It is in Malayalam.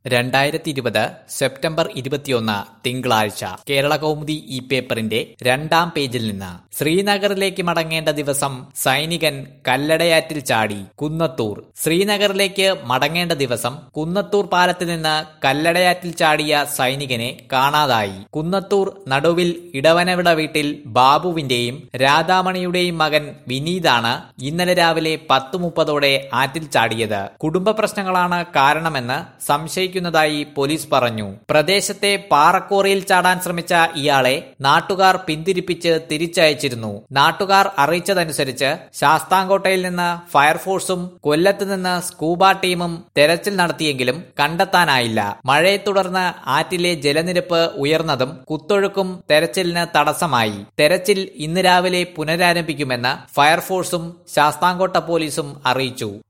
രണ്ടായിരത്തി ഇരുപത് സെപ്റ്റംബർ ഇരുപത്തിയൊന്ന് തിങ്കളാഴ്ച കേരള കൗമുദി ഈ പേപ്പറിന്റെ രണ്ടാം പേജിൽ നിന്ന് ശ്രീനഗറിലേക്ക് മടങ്ങേണ്ട ദിവസം സൈനികൻ കല്ലടയാറ്റിൽ ചാടി കുന്നത്തൂർ ശ്രീനഗറിലേക്ക് മടങ്ങേണ്ട ദിവസം കുന്നത്തൂർ പാലത്തിൽ നിന്ന് കല്ലടയാറ്റിൽ ചാടിയ സൈനികനെ കാണാതായി കുന്നത്തൂർ നടുവിൽ ഇടവനവിട വീട്ടിൽ ബാബുവിന്റെയും രാധാമണിയുടെയും മകൻ വിനീതാണ് ഇന്നലെ രാവിലെ പത്ത് മുപ്പതോടെ ആറ്റിൽ ചാടിയത് കുടുംബ പ്രശ്നങ്ങളാണ് കാരണമെന്ന് സംശയിക്കുന്നതായി പോലീസ് പറഞ്ഞു പ്രദേശത്തെ പാറക്കോറിയിൽ ചാടാൻ ശ്രമിച്ച ഇയാളെ നാട്ടുകാർ പിന്തിരിപ്പിച്ച് തിരിച്ചയച്ചിരുന്നു നാട്ടുകാർ അറിയിച്ചതനുസരിച്ച് ശാസ്താംകോട്ടയിൽ നിന്ന് ഫയർഫോഴ്സും കൊല്ലത്ത് നിന്ന് സ്കൂബ ടീമും തെരച്ചിൽ നടത്തിയെങ്കിലും കണ്ടെത്താനായില്ല മഴയെ തുടർന്ന് ആറ്റിലെ ജലനിരപ്പ് ഉയർന്നതും കുത്തൊഴുക്കും തെരച്ചിലിന് തടസ്സമായി തെരച്ചിൽ ഇന്ന് രാവിലെ പുനരാരംഭിക്കുമെന്ന് ഫയർഫോഴ്സും ശാസ്താംകോട്ട പോലീസും അറിയിച്ചു